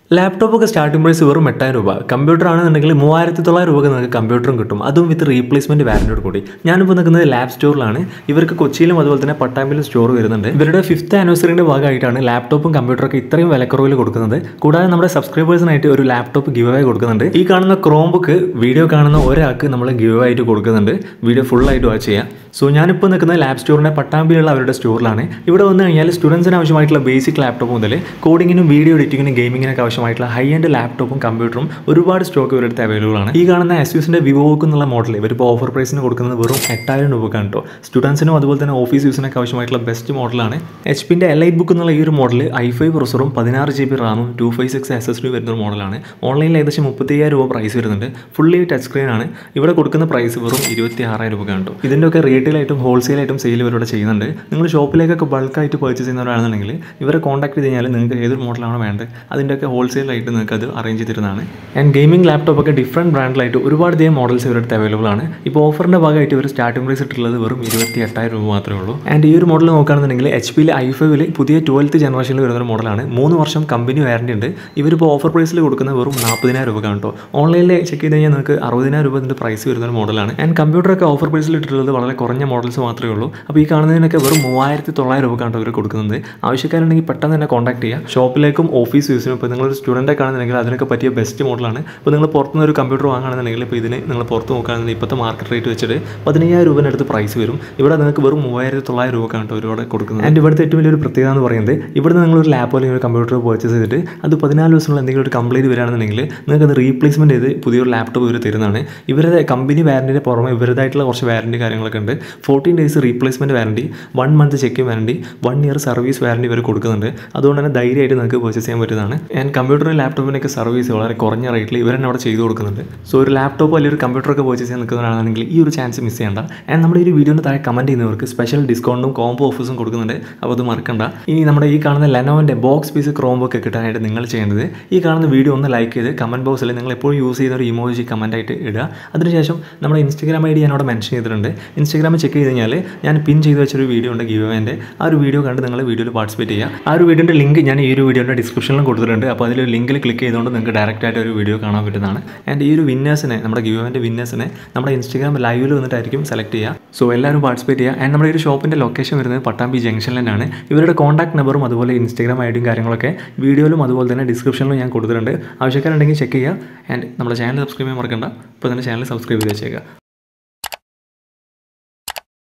laptop ഒക്കെ starting price വെറും എട്ടായിരം രൂപ കമ്പ്യൂട്ടർ ആണെന്നുണ്ടെങ്കിൽ മൂവായിരത്തി തൊള്ളായിരം രൂപക്ക് നിങ്ങൾക്ക് കമ്പ്യൂട്ടറും കിട്ടും അതും വിത്ത് റീപ്ലേസ്മെന്റ് വാരന്റിയോട് കൂടി ഞാനിപ്പോൾ നിൽക്കുന്നത് ലാബ് സ്റ്റോറിലാണ് ഇവർക്ക് കൊച്ചിയിലും അതുപോലെ തന്നെ പട്ടാമ്പിലും സ്റ്റോർ വരുന്നുണ്ട് ഇവരുടെ ഫിഫ്ത്ത് ആനിവേഴ്സറിന്റെ ഭാഗമായിട്ടാണ് ലാപ്ടോപ്പും കമ്പ്യൂട്ടറൊക്കെ ഇത്രയും വിലക്കുറവിൽ കൊടുക്കുന്നത് കൂടാതെ നമ്മുടെ സബ്സ്ക്രൈബേഴ്സിനായിട്ട് ഒരു ലാപ്ടോപ്പ് ഗിവ് അവേ കൊടുക്കുന്നുണ്ട് ഈ കാണുന്ന ക്രോം ബുക്ക് വീഡിയോ കാണുന്ന ഒരാൾക്ക് നമ്മൾ ഗിവ് അവേ ആയിട്ട് കൊടുക്കുന്നുണ്ട് വീഡിയോ ഫുൾ ആയിട്ട് വാച്ച് ചെയ്യാം സോ ഞാനിപ്പോൾ നിൽക്കുന്നത് ലാബ് സ്റ്റോറിന്റെ പട്ടാമ്പിലുള്ള അവരുടെ സ്റ്റോറിലാണ് ഇവിടെ വന്നു കഴിഞ്ഞാൽ സ്റ്റുഡൻസിന് ആവശ്യമായിട്ടുള്ള ബേസിക് ലാപ്ടോപ്പ് മുതൽ കോഡിങ്ങിനും വീഡിയോ എഡിറ്റിങ്ങിനും ഗെയിമിങ്ങിനൊക്കെ ആവശ്യമായിട്ടുള്ള ഹൈ എൻഡ് ലാപ്ടോപ്പും കമ്പ്യൂട്ടറും ഒരുപാട് സ്റ്റോക്ക് ഇവരുടെ അടുത്ത് അവൈലബിൾ ആണ് ഈ കാണുന്ന എസ് യുസിന്റെ വിവോക്ക് എന്നുള്ള മോഡൽ ഇവരിപ്പോൾ ഓഫർ പ്രൈസിന് കൊടുക്കുന്നത് വെറും എട്ടായിരം രൂപക്കാണ് കേട്ടോ സ്റ്റുഡൻസിനും അതുപോലെ തന്നെ ഓഫീസ് യൂസിനൊക്കെ ആവശ്യമായിട്ടുള്ള ബെസ്റ്റ് മോഡലാണ് എച്ച് പിന്റെ എലൈറ്റ് ബുക്ക് എന്നുള്ള ഈ ഒരു മോഡൽ ഐ ഫൈവ് പ്രൊസറും പതിനാറ് ജി ബി റാമും two five six S S D വരുന്ന ഒരു മോഡലാണ് ഓൺലൈനിൽ ഏകദേശം മുപ്പത്തിയ്യായിരം രൂപ പ്രൈസ് വരുന്നുണ്ട് ഫുള്ളി ടച്ച് സ്ക്രീൻ ആണ് ഇവിടെ കൊടുക്കുന്ന പ്രൈസ് വെറും ഇരുപത്തി ആറായിരം രൂപ കേട്ടോ ഇതിൻ്റെയൊക്കെ റീറ്റെയിലായിട്ടും ഹോൾസെയിലായിട്ടും സെയിൽ ഇവരോട് ചെയ്യുന്നുണ്ട് നിങ്ങൾ ഷോപ്പിലേക്കൊക്കെ ബൾക്കായിട്ട് പർച്ചേസ് ചെയ്യുന്നവരാണെന്നുണ്ടെങ്കിൽ ഇവരെ കോൺടാക്ട് ചെയ്ത് കഴിഞ്ഞാൽ നിങ്ങൾക്ക് ഏതൊരു മോഡലാണോ വേണ്ടത് അതിൻ്റെയൊക്കെ ഹോൾസെയിലായിട്ട് നിങ്ങൾക്ക് അത് അറേഞ്ച് ചെയ്തിരുന്നതാണ് ആൻഡ് ഗെയിമിംഗ് ലാപ്ടോപ്പ് ഒക്കെ ഡിഫറെൻറ്റ് ബ്രാൻഡിലായിട്ട് ഒരുപാട് ഇതേ മോഡൽസ് ഇവരുടെ അടുത്ത് അവൈലബിൾ ആണ് ഇപ്പോൾ ഓഫറിൻ്റെ ഭാഗമായിട്ട് ഇവർ സ്റ്റാർട്ടിംഗ് പ്രൈസ് ഇട്ടുള്ളത് വെറും ഇരുപത്തി എട്ടായിരം രൂപ മാത്രമേ ഉള്ളൂ ആൻഡ് ഈ ഒരു മോഡൽ നോക്കുകയാണെന്നുണ്ടെങ്കിൽ എച്ച് പിയിൽ ഐ ഫൈവിൽ പുതിയ ട്വൽത്ത് ജനറേഷനിൽ വരുന്ന ഒരു മോഡലാണ് മൂന്ന് വർഷം കമ്പനി വാറണ്ടി ഉണ്ട് ഇവരിപ്പോൾ ഓഫർ പ്രൈസിൽ കൊടുക്കുന്നത് വെറും നാൽപ്പതിനായിരം രൂപ കേട്ടോ ഓൺലൈനിൽ ചെക്ക് ചെയ്ത് കഴിഞ്ഞാൽ നിങ്ങൾക്ക് അറുപതിനായിരം രൂപ ഇതിൻ്റെ പ്രൈസ് വരുന്ന ഒരു മോഡലാണ് ആൻഡ് കമ്പ്യൂട്ടറൊക്കെ ഓഫർ പ്രൈസിൽ ഇട്ടിട്ടുള്ളത് വളരെ കുറഞ്ഞ മോഡൽസ് മാത്രമേ ഉള്ളൂ അപ്പോൾ ഈ കാണുന്നതിനൊക്കെ വെറും മൂവായിരത്തി തൊള്ളായിരം രൂപ കണ്ടോ ഇവർ കൊടുക്കുന്നത് ആവശ്യക്കാരുണ്ടെങ്കിൽ പെട്ടെന്ന് തന്നെ കോൺടാക്ട് ചെയ്യുക ഷോപ്പിലേക്കും ഓഫീസ് യൂസിനും ഇപ്പോൾ നിങ്ങളൊരു സ്റ്റുഡൻ്റ് കാണുന്നുണ്ടെങ്കിൽ അതിനൊക്കെ പറ്റിയ ബെസ്റ്റ് മോഡലാണ് ഇപ്പോൾ നിങ്ങൾ പുറത്തുനിന്ന് ഒരു കമ്പ്യൂട്ടർ വാങ്ങുകയാണെന്നുണ്ടെങ്കിൽ ഇപ്പോൾ ഇതിന് നിങ്ങൾ പുറത്ത് നോക്കുകയാണെന്നുണ്ടെങ്കിൽ ഇപ്പോഴത്തെ മാർക്കറ്റ് റേറ്റ് വെച്ചിട്ട് പതിനയ്യായിരം രൂപേൻ്റെ അടുത്ത് പ്രൈസ് വരും ഇവിടെ നിങ്ങൾക്ക് വെറും മൂവായിരത്തി തൊള്ളായിരം രൂപ കേട്ടോ ഒരുപാട് കൊടുക്കുന്നത് ആൻഡ് ഇവിടുത്തെ ഏറ്റവും വലിയൊരു പ്രത്യേകത എന്ന് പറയുന്നത് ഇവിടുന്ന് നിങ്ങളൊരു ലാപ്പ് അല്ലെങ്കിൽ ഒരു കമ്പ്യൂട്ടർ പർച്ചേസ് ചെയ്തിട്ട് അത് പതിനാല് ദിവസങ്ങളിൽ എന്തെങ്കിലും ഒരു കംപ്ലൈൻറ്റ് വരികയാണെന്നുണ്ടെങ്കിൽ നിങ്ങൾക്ക് അത് റീപ്ലേസ്മെൻറ്റ് ചെയ്ത് പുതിയൊരു ലാപ്ടോപ്പ് ഇവർ തരുന്നതാണ് ഇവരുടെ കമ്പനി വാറൻറ്റിൻ്റെ പുറമെ ഇവരുടേതായിട്ടുള്ള കുറച്ച് വാറൻറ്റി കാര്യങ്ങളൊക്കെ ഉണ്ട് fourteen days replacement warranty one month check warranty one year service warranty ഇവർ കൊടുക്കുന്നുണ്ട് അതുകൊണ്ട് തന്നെ ധൈര്യമായിട്ട് നിങ്ങൾക്ക് പർച്ചേസ് ചെയ്യാൻ പറ്റുന്നതാണ് ആൻഡ് കമ്പ്യൂട്ടറിന് ലാപ്ടോപ്പിനൊക്കെ സർവീസ് വളരെ കുറഞ്ഞ റേറ്റിൽ ഇവർ തന്നെ അവിടെ ചെയ്തു കൊടുക്കുന്നുണ്ട് സോ ഒരു ലാപ്ടോപ്പ് അല്ലെങ്കിൽ ഒരു കമ്പ്യൂട്ടറൊക്കെ പർച്ചേസ് ചെയ്യാൻ നിൽക്കുന്നവരാണെങ്കിൽ ഈ ഒരു ചാൻസ് മിസ് ചെയ്യേണ്ട ആൻഡ് നമ്മുടെ ഈ ഒരു വീഡിയോന് താഴെ കമൻറ്റ് ചെയ്യുന്നവർക്ക് സ്പെഷ്യൽ ഡിസ്കൗണ്ടും കോംബോ ഓഫേഴ്സും കൊടുക്കുന്നുണ്ട് അപ്പോൾ അത് മറക്കണ്ട ഇനി നമ്മുടെ ഈ കാണുന്ന ലെനോവിൻ്റെ ബോക്സ് പീസ് ക്രോം ഒക്കെ കിട്ടാനായിട്ട് നിങ്ങൾ ചെയ്യേണ്ടത് ഈ കാണുന്ന വീഡിയോ ഒന്ന് ലൈക്ക് ചെയ്ത് കമൻറ്റ് ബോക്സിൽ നിങ്ങൾ എപ്പോഴും യൂസ് ചെയ്യുന്ന ഒരു ഇമോജി കമൻറ്റായിട്ട് ഇടുക അതിനുശേഷം നമ്മുടെ ഇൻസ്റ്റാഗ്രാം ഐ ഡി ഞാൻ അവിടെ മെൻഷൻ ചെയ്തിട്ടുണ്ട് ഇൻസ്റ്റാഗ്രാമിൽ ചെക്ക് ചെയ്ത് കഴിഞ്ഞാൽ ഞാൻ പിൻ ചെയ്ത് വെച്ചൊരു വീഡിയോ ഉണ്ട് ഗീവ് എൻ്റെ ആ ഒരു വീഡിയോ കണ്ട് നിങ്ങൾ വീഡിയോയിൽ പാർട്ടിസിപ്പേറ്റ് ചെയ്യുക ആ ഒരു വീഡിയോൻ്റെ ലിങ്ക് ഞാൻ ഈ ഒരു വീഡിയോയുടെ ഡിസ്ക്രിപ്ഷനിലും കൊടുത്തിട്ടുണ്ട് അപ്പോൾ അതിൽ ലിങ്കിൽ ക്ലിക്ക് ചെയ്തുകൊണ്ട് നിങ്ങൾക്ക് ഡയറക്റ്റ് ആയിട്ട് ഒരു വീഡിയോ കാണാൻ പറ്റുന്നതാണ് ആൻഡ് ഈ ഒരു വിന്നേഴ്സിനെ നമ്മുടെ ഗീവ് എൻ്റെ വിന്നേഴ്സിനെ നമ്മുടെ ഇൻസ്റ്റാഗ്രാം ലൈവിൽ വന്നിട്ടായിരിക്കും സെലക്ട് ചെയ്യുക സോ എല്ലാവരും പാർട്ടിസിപ്പേറ്റ് ചെയ്യുക ആൻഡ് നമ്മുടെ ഈ ഒരു ഷോപ്പിൻ്റെ ലൊക്കേഷൻ വരുന്നത് പട്ടാമ്പി ജംഗ്ഷനിൽ തന്നെയാണ് ഇവരുടെ കോൺടാക്ട് നമ്പറും അതുപോലെ ഇൻസ്റ്റാഗ്രാം ഐ ഡിയും കാര്യങ്ങളൊക്കെ വീഡിയോയിലും അതുപോലെ തന്നെ ഡിസ്ക്രിപ്ഷനിലും ഞാൻ കൊടുത്തിട്ടുണ്ട് ആവശ്യക്കാരുണ്ടെങ്കിൽ ചെക്ക് ചെയ്യുക ആൻഡ് നമ്മുടെ ചാനൽ സബ്സ്ക്രൈബ് ചെയ്യാൻ മറക്കണ്ട ഇപ്പോൾ തന്നെ ചാനൽ സബ്സ്ക്രൈബ് ചെയ്ത് വെച്ചേക്കുക